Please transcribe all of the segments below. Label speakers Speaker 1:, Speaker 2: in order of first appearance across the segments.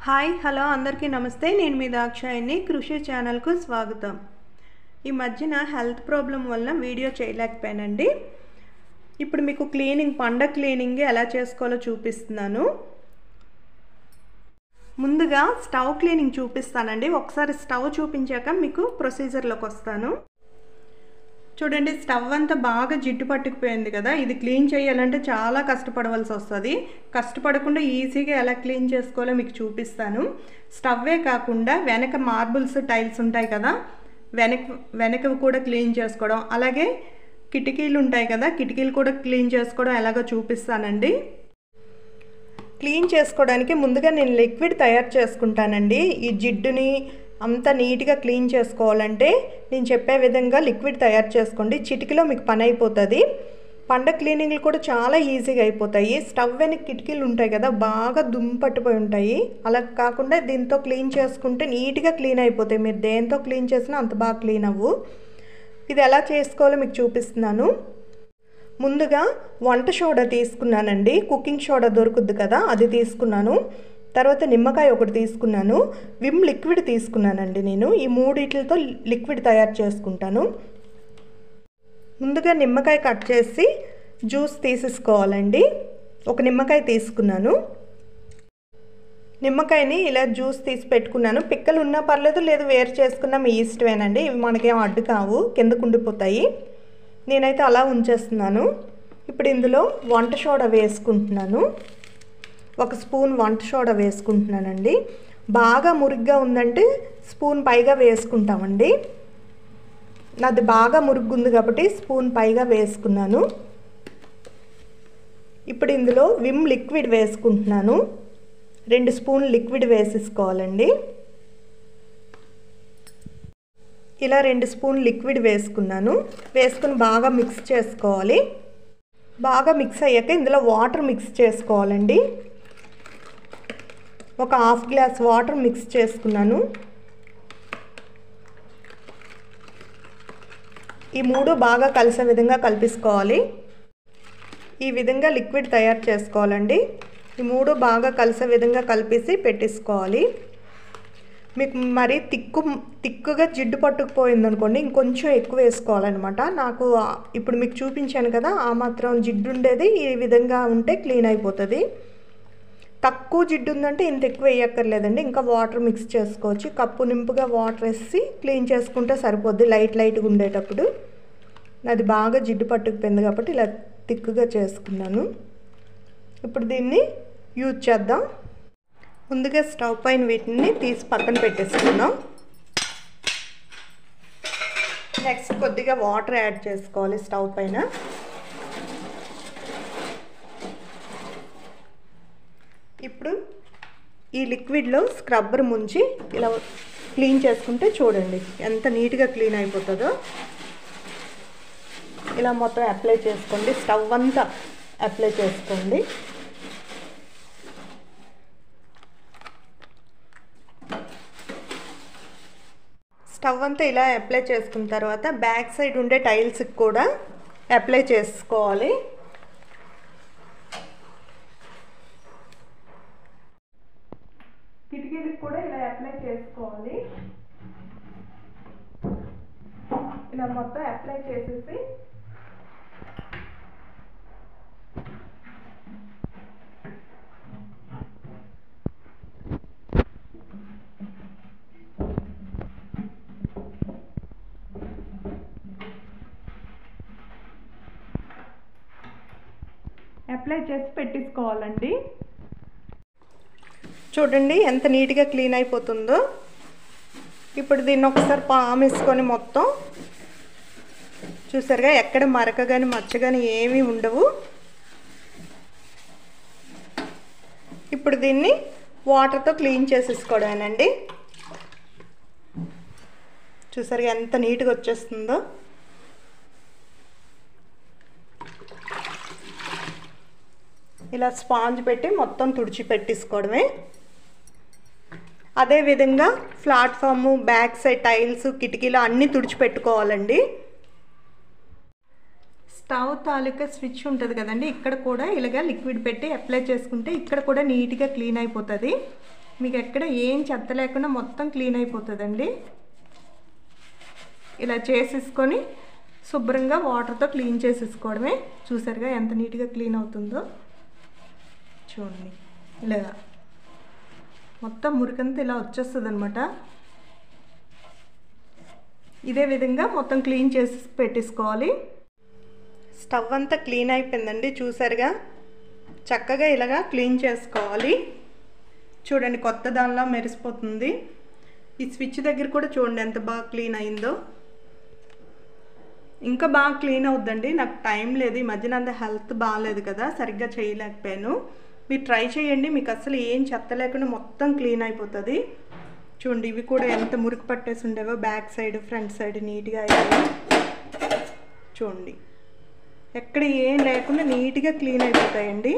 Speaker 1: hi hello అందరికీ నమస్తే నేను మీ దాక్షాయిని కృషి ఛానల్కు స్వాగతం ఈ మధ్యన హెల్త్ ప్రాబ్లం వల్ల వీడియో చేయలేకపోయానండి ఇప్పుడు మీకు క్లీనింగ్ పండగ క్లీనింగ్ ఎలా చేసుకోవాలో చూపిస్తున్నాను ముందుగా స్టవ్ క్లీనింగ్ చూపిస్తానండి ఒకసారి స్టవ్ చూపించాక మీకు ప్రొసీజర్లోకి వస్తాను చూడండి స్టవ్ అంతా బాగా జిడ్డు పట్టుకుపోయింది కదా ఇది క్లీన్ చేయాలంటే చాలా కష్టపడవలసి వస్తుంది కష్టపడకుండా ఈజీగా ఎలా క్లీన్ చేసుకోవాలో మీకు చూపిస్తాను స్టవ్వే కాకుండా వెనక మార్బుల్స్ టైల్స్ ఉంటాయి కదా వెనక వెనకవి కూడా క్లీన్ చేసుకోవడం అలాగే కిటికీలు ఉంటాయి కదా కిటికీలు కూడా క్లీన్ చేసుకోవడం ఎలాగో చూపిస్తానండి క్లీన్ చేసుకోవడానికి ముందుగా నేను లిక్విడ్ తయారు చేసుకుంటానండి ఈ జిడ్డుని అంతా నీట్గా క్లీన్ చేసుకోవాలంటే నేను చెప్పే విధంగా లిక్విడ్ తయారు చేసుకోండి చిటికలో మీకు పని అయిపోతుంది పండ క్లీనింగ్లు కూడా చాలా ఈజీగా అయిపోతాయి స్టవ్ వెనక కిటికీలు ఉంటాయి కదా బాగా దుమ్ము పట్టిపోయి ఉంటాయి అలా కాకుండా దీంతో క్లీన్ చేసుకుంటే నీట్గా క్లీన్ అయిపోతాయి మీరు దేంతో క్లీన్ చేసినా అంత బాగా క్లీన్ అవ్వు ఇది ఎలా చేసుకోవాలో మీకు చూపిస్తున్నాను ముందుగా వంట సోడా తీసుకున్నానండి కుకింగ్ సోడా దొరుకుద్ది కదా అది తీసుకున్నాను తర్వాత నిమ్మకాయ ఒకటి తీసుకున్నాను విమ్ లిక్విడ్ తీసుకున్నానండి నేను ఈ మూడిట్లతో లిక్విడ్ తయారు చేసుకుంటాను ముందుగా నిమ్మకాయ కట్ చేసి జ్యూస్ తీసేసుకోవాలండి ఒక నిమ్మకాయ తీసుకున్నాను నిమ్మకాయని ఇలా జ్యూస్ తీసి పెట్టుకున్నాను పిక్కలు ఉన్నా పర్లేదు లేదు వేరు చేసుకున్నా మీ ఇష్టమేనండి ఇవి మనకేం అడ్డు కావు కిందకు ఉండిపోతాయి నేనైతే అలా ఉంచేస్తున్నాను ఇప్పుడు ఇందులో వంట సోడా వేసుకుంటున్నాను ఒక స్పూన్ వంట సోడా వేసుకుంటున్నానండి బాగా మురిగ్గా ఉందంటే స్పూన్ పైగా వేసుకుంటామండి నాది బాగా మురుగుంది కాబట్టి స్పూన్ పైగా వేసుకున్నాను ఇప్పుడు ఇందులో విమ్ లిక్విడ్ వేసుకుంటున్నాను రెండు స్పూన్ లిక్విడ్ వేసేసుకోవాలండి ఇలా రెండు స్పూన్ లిక్విడ్ వేసుకున్నాను వేసుకుని బాగా మిక్స్ చేసుకోవాలి బాగా మిక్స్ అయ్యాక ఇందులో వాటర్ మిక్స్ చేసుకోవాలండి ఒక హాఫ్ గ్లాస్ వాటర్ మిక్స్ చేసుకున్నాను ఈ మూడు బాగా కలిసే విధంగా కలిపేసుకోవాలి ఈ విధంగా లిక్విడ్ తయారు చేసుకోవాలండి ఈ మూడు బాగా కలిసే విధంగా కలిపేసి పెట్టేసుకోవాలి మీకు మరీ తిక్కు తిక్కుగా జిడ్డు పట్టుకుపోయింది అనుకోండి ఇంకొంచెం ఎక్కువ వేసుకోవాలన్నమాట నాకు ఇప్పుడు మీకు చూపించాను కదా ఆ మాత్రం జిడ్డు ఉండేది ఈ విధంగా ఉంటే క్లీన్ అయిపోతుంది తక్కువ జిడ్డు ఉందంటే ఇంత ఎక్కువ వేయక్కర్లేదండి ఇంకా వాటర్ మిక్స్ చేసుకోవచ్చు కప్పు నింపుగా వాటర్ వేసి క్లీన్ చేసుకుంటే సరిపోద్ది లైట్ లైట్గా ఉండేటప్పుడు అది బాగా జిడ్డు పట్టుకుపోయింది కాబట్టి ఇలా తిక్కుగా చేసుకున్నాను ఇప్పుడు దీన్ని యూజ్ చేద్దాం ముందుగా స్టవ్ పైన వీటిని తీసి పక్కన పెట్టేసుకున్నాం నెక్స్ట్ కొద్దిగా వాటర్ యాడ్ చేసుకోవాలి స్టవ్ పైన ఇప్పుడు ఈ లిక్విడ్లో స్క్రబ్బర్ ముంచి ఇలా క్లీన్ చేసుకుంటే చూడండి ఎంత నీట్గా క్లీన్ అయిపోతుందో ఇలా మొత్తం అప్లై చేసుకోండి స్టవ్ అంతా అప్లై చేసుకోండి స్టవ్ అంతా ఇలా అప్లై చేసుకున్న తర్వాత బ్యాక్ సైడ్ ఉండే టైల్స్కి కూడా అప్లై చేసుకోవాలి కిటికీలకు కూడా ఇలా అప్లై చేసుకోవాలి ఇలా మొత్తం అప్లై చేసేసి అప్లై చేసి పెట్టేసుకోవాలండి చూడండి ఎంత నీట్గా క్లీన్ అయిపోతుందో ఇప్పుడు దీన్ని ఒకసారి పామేసుకొని మొత్తం చూసారుగా ఎక్కడ మరక కానీ మచ్చ కానీ ఏమీ ఉండవు ఇప్పుడు దీన్ని వాటర్తో క్లీన్ చేసేసుకోవడమేనండి చూసారుగా ఎంత నీట్గా వచ్చేస్తుందో ఇలా స్పాంజ్ పెట్టి మొత్తం తుడిచి పెట్టేసుకోవడమే అదేవిధంగా ప్లాట్ఫాము బ్యాక్ సైడ్ టైల్స్ కిటికీలు అన్నీ తుడిచిపెట్టుకోవాలండి స్టవ్ తాలూకా స్విచ్ ఉంటుంది కదండి ఇక్కడ కూడా ఇలాగ లిక్విడ్ పెట్టి అప్లై చేసుకుంటే ఇక్కడ కూడా నీట్గా క్లీన్ అయిపోతుంది మీకు ఎక్కడ ఏం చెత్త లేకుండా మొత్తం క్లీన్ అయిపోతుందండి ఇలా చేసేసుకొని శుభ్రంగా వాటర్తో క్లీన్ చేసేసుకోవడమే చూసారుగా ఎంత నీట్గా క్లీన్ అవుతుందో చూడండి ఇలాగా మొత్తం మురికంతా ఇలా వచ్చేస్తుంది అనమాట ఇదే విధంగా మొత్తం క్లీన్ చేసి పెట్టేసుకోవాలి స్టవ్ అంతా క్లీన్ అయిపోయిందండి చూసారుగా చక్కగా ఇలాగా క్లీన్ చేసుకోవాలి చూడండి కొత్త దానిలా మెరిసిపోతుంది ఈ స్విచ్ దగ్గర కూడా చూడండి ఎంత బాగా క్లీన్ అయిందో ఇంకా బాగా క్లీన్ అవుద్దండి నాకు టైం లేదు ఈ మధ్యన అంత హెల్త్ బాగాలేదు కదా సరిగ్గా చేయలేకపోయాను మీరు ట్రై చేయండి మీకు అసలు ఏం చెత్త లేకుండా మొత్తం క్లీన్ అయిపోతుంది చూడండి ఇవి కూడా ఎంత మురికి పట్టేసి ఉండేవో బ్యాక్ సైడ్ ఫ్రంట్ సైడ్ నీట్గా అయ్యాయి చూడండి ఎక్కడ ఏం లేకుండా నీట్గా క్లీన్ అయిపోతాయండి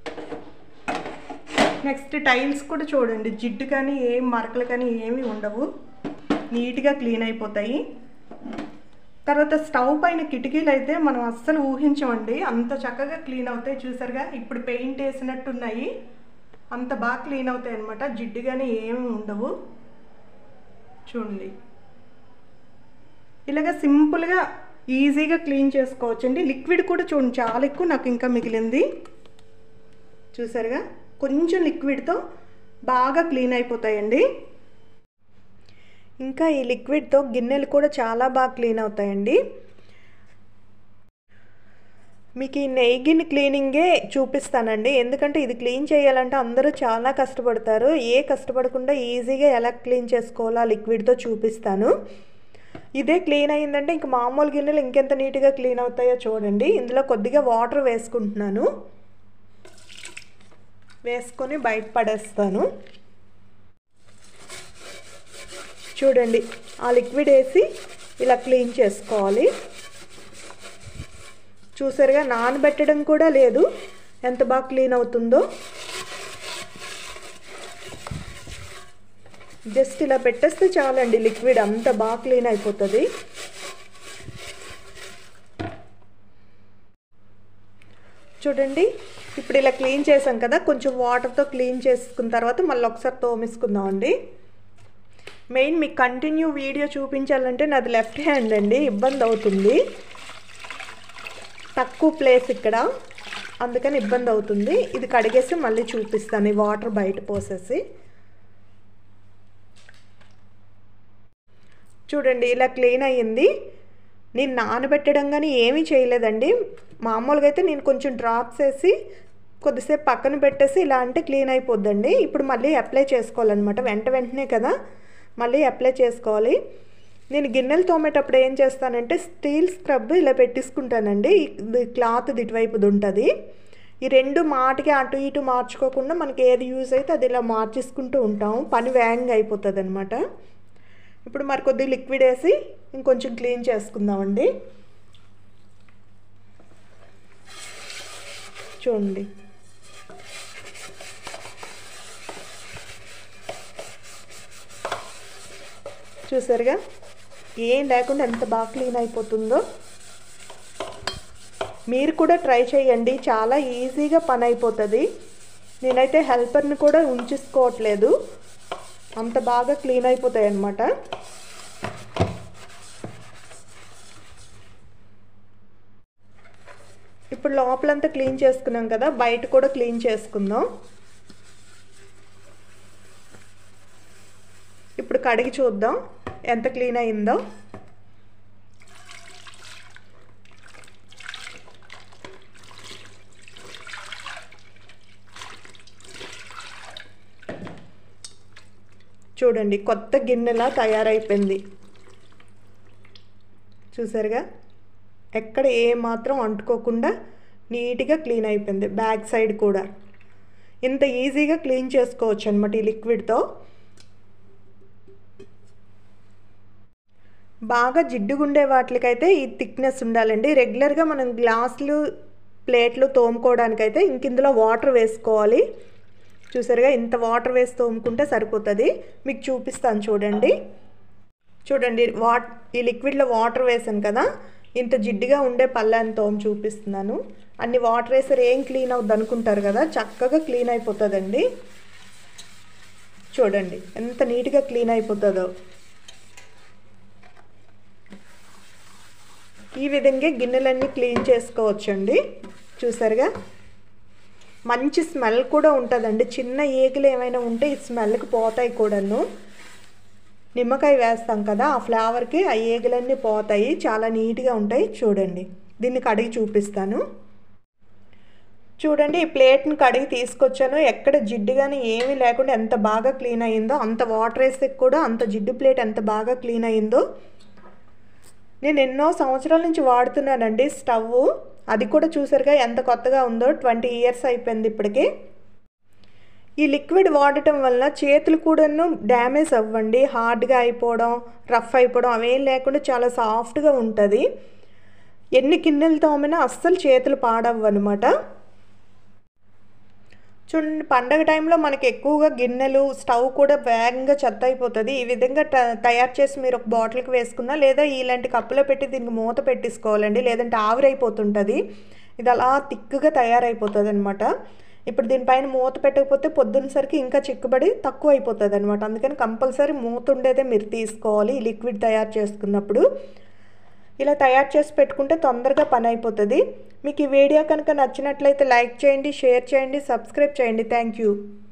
Speaker 1: నెక్స్ట్ టైల్స్ కూడా చూడండి జిడ్డు కానీ ఏం మరకలు కానీ ఏమీ ఉండవు నీట్గా క్లీన్ అయిపోతాయి తర్వాత స్టవ్ పైన కిటికీలు అయితే మనం అస్సలు ఊహించమండి అంత చక్కగా క్లీన్ అవుతాయి చూసారుగా ఇప్పుడు పెయింట్ వేసినట్టున్నాయి అంత బాగా క్లీన్ అవుతాయి అనమాట జిడ్డు కానీ ఏమి ఉండవు చూడండి ఇలాగ సింపుల్గా ఈజీగా క్లీన్ చేసుకోవచ్చండి లిక్విడ్ కూడా చూడండి చాలా ఎక్కువ నాకు ఇంకా మిగిలింది చూసారుగా కొంచెం లిక్విడ్తో బాగా క్లీన్ అయిపోతాయండి ఇంకా ఈ లిక్విడ్తో గిన్నెలు కూడా చాలా బాగా క్లీన్ అవుతాయండి మీకు ఈ నెయ్యి గిన్నె క్లీనింగే చూపిస్తానండి ఎందుకంటే ఇది క్లీన్ చేయాలంటే అందరూ చాలా కష్టపడతారు ఏ కష్టపడకుండా ఈజీగా ఎలా క్లీన్ చేసుకోవాలో ఆ లిక్విడ్తో చూపిస్తాను ఇదే క్లీన్ అయిందంటే ఇంక మామూలు గిన్నెలు ఇంకెంత నీట్గా క్లీన్ అవుతాయో చూడండి ఇందులో కొద్దిగా వాటర్ వేసుకుంటున్నాను వేసుకొని బయట పడేస్తాను చూడండి ఆ లిక్విడ్ వేసి ఇలా క్లీన్ చేసుకోవాలి చూసారుగా నానబెట్టడం కూడా లేదు ఎంత బాగా క్లీన్ అవుతుందో జస్ట్ ఇలా పెట్టేస్తే చాలండి లిక్విడ్ అంత బాగా క్లీన్ అయిపోతుంది చూడండి ఇప్పుడు ఇలా క్లీన్ చేసాం కదా కొంచెం వాటర్తో క్లీన్ చేసుకున్న తర్వాత మళ్ళీ ఒకసారి తోమేసుకుందామండి మెయిన్ మీకు కంటిన్యూ వీడియో చూపించాలంటే నాది లెఫ్ట్ హ్యాండ్ అండి ఇబ్బంది అవుతుంది తక్కువ ప్లేస్ ఇక్కడ అందుకని ఇబ్బంది అవుతుంది ఇది కడిగేసి మళ్ళీ చూపిస్తాను ఈ వాటర్ బయట పోసేసి చూడండి ఇలా క్లీన్ అయ్యింది నేను నానబెట్టడం కానీ ఏమీ చేయలేదండి మామూలుగా అయితే నేను కొంచెం డ్రాప్స్ వేసి కొద్దిసేపు పక్కన పెట్టేసి ఇలా అంటే క్లీన్ అయిపోద్దండి ఇప్పుడు మళ్ళీ అప్లై చేసుకోవాలన్నమాట వెంట వెంటనే కదా మళ్ళీ అప్లై చేసుకోవాలి నేను గిన్నెలు తోమేటప్పుడు ఏం చేస్తానంటే స్టీల్ స్క్రబ్ ఇలా పెట్టించుకుంటానండి ఇది క్లాత్ ఇటువైపుది ఉంటుంది ఈ రెండు మాటికి అటు ఇటు మార్చుకోకుండా మనకి ఏది యూజ్ అయితే అది ఇలా మార్చేసుకుంటూ ఉంటాం పని వేగంగా అయిపోతుంది అనమాట ఇప్పుడు మరి కొద్దిగా లిక్విడ్ వేసి ఇంకొంచెం క్లీన్ చేసుకుందామండి చూడండి చూసారుగా ఏం లేకుండా ఎంత బాగా క్లీన్ అయిపోతుందో మీరు కూడా ట్రై చేయండి చాలా ఈజీగా పని అయిపోతుంది నేనైతే హెల్పర్ని కూడా ఉంచుకోవట్లేదు అంత బాగా క్లీన్ అయిపోతాయి అన్నమాట ఇప్పుడు లోపలంతా క్లీన్ చేసుకున్నాం కదా బయట కూడా క్లీన్ చేసుకుందాం ఇప్పుడు కడిగి చూద్దాం ఎంత క్లీన్ అయిందో చూడండి కొత్త గిన్నెలా తయారైపోయింది చూసారుగా ఎక్కడ ఏ మాత్రం అంటుకోకుండా నీట్గా క్లీన్ అయిపోయింది బ్యాక్ సైడ్ కూడా ఇంత ఈజీగా క్లీన్ చేసుకోవచ్చు అనమాట ఈ లిక్విడ్తో బాగా జిడ్డుగుండే వాటికైతే ఈ థిక్నెస్ ఉండాలండి రెగ్యులర్గా మనం గ్లాసులు ప్లేట్లు తోముకోవడానికైతే ఇంక ఇందులో వాటర్ వేసుకోవాలి చూసారుగా ఇంత వాటర్ వేసి తోముకుంటే సరిపోతుంది మీకు చూపిస్తాను చూడండి చూడండి వాట్ ఈ లిక్విడ్లో వాటర్ వేసాను కదా ఇంత జిడ్డుగా ఉండే పళ్ళని తోము చూపిస్తున్నాను అన్ని వాటర్ వేసారు ఏం క్లీన్ అవుద్ది అనుకుంటారు కదా చక్కగా క్లీన్ అయిపోతుందండి చూడండి ఎంత నీట్గా క్లీన్ అయిపోతుందో ఈ విధంగా గిన్నెలన్నీ క్లీన్ చేసుకోవచ్చండి చూసారుగా మంచి స్మెల్ కూడా ఉంటుందండి చిన్న ఈగలు ఏమైనా ఉంటే ఈ స్మెల్కి పోతాయి కూడాను నిమ్మకాయ వేస్తాం కదా ఆ ఫ్లేవర్కి ఆ ఈగలన్నీ పోతాయి చాలా నీట్గా ఉంటాయి చూడండి దీన్ని కడిగి చూపిస్తాను చూడండి ఈ ప్లేట్ని కడిగి తీసుకొచ్చాను ఎక్కడ జిడ్డు కానీ ఏమీ లేకుండా ఎంత బాగా క్లీన్ అయ్యిందో అంత వాటర్ వేస్తే కూడా అంత జిడ్డు ప్లేట్ ఎంత బాగా క్లీన్ అయ్యిందో నేను ఎన్నో సంవత్సరాల నుంచి వాడుతున్నానండి స్టవ్ అది కూడా చూసారుగా ఎంత కొత్తగా ఉందో ట్వంటీ ఇయర్స్ అయిపోయింది ఇప్పటికి ఈ లిక్విడ్ వాడటం వల్ల చేతులు కూడాను డ్యామేజ్ అవ్వండి హార్డ్గా అయిపోవడం రఫ్ అయిపోవడం అవేం లేకుండా చాలా సాఫ్ట్గా ఉంటుంది ఎన్ని గిన్నెలు తోమినా అస్సలు చేతులు పాడవు అనమాట చూడండి పండగ టైంలో మనకి ఎక్కువగా గిన్నెలు స్టవ్ కూడా వేగంగా చెత్త అయిపోతుంది ఈ విధంగా తయారు చేసి మీరు ఒక బాటిల్కి వేసుకున్నా లేదా ఇలాంటి కప్పులో పెట్టి దీనికి మూత పెట్టేసుకోవాలండి లేదంటే ఆవిరైపోతుంటుంది ఇది అలా తిక్కుగా తయారైపోతుంది అనమాట ఇప్పుడు దీనిపైన మూత పెట్టకపోతే పొద్దున్నసరికి ఇంకా చిక్కుబడి తక్కువ అయిపోతుంది అనమాట అందుకని కంపల్సరీ మూత ఉండేదే మీరు తీసుకోవాలి ఈ లిక్విడ్ తయారు చేసుకున్నప్పుడు ఇలా తయారు చేసి పెట్టుకుంటే తొందరగా పని అయిపోతుంది మీకు ఈ వీడియో కనుక నచ్చినట్లయితే లైక్ చేయండి షేర్ చేయండి సబ్స్క్రైబ్ చేయండి థ్యాంక్ యూ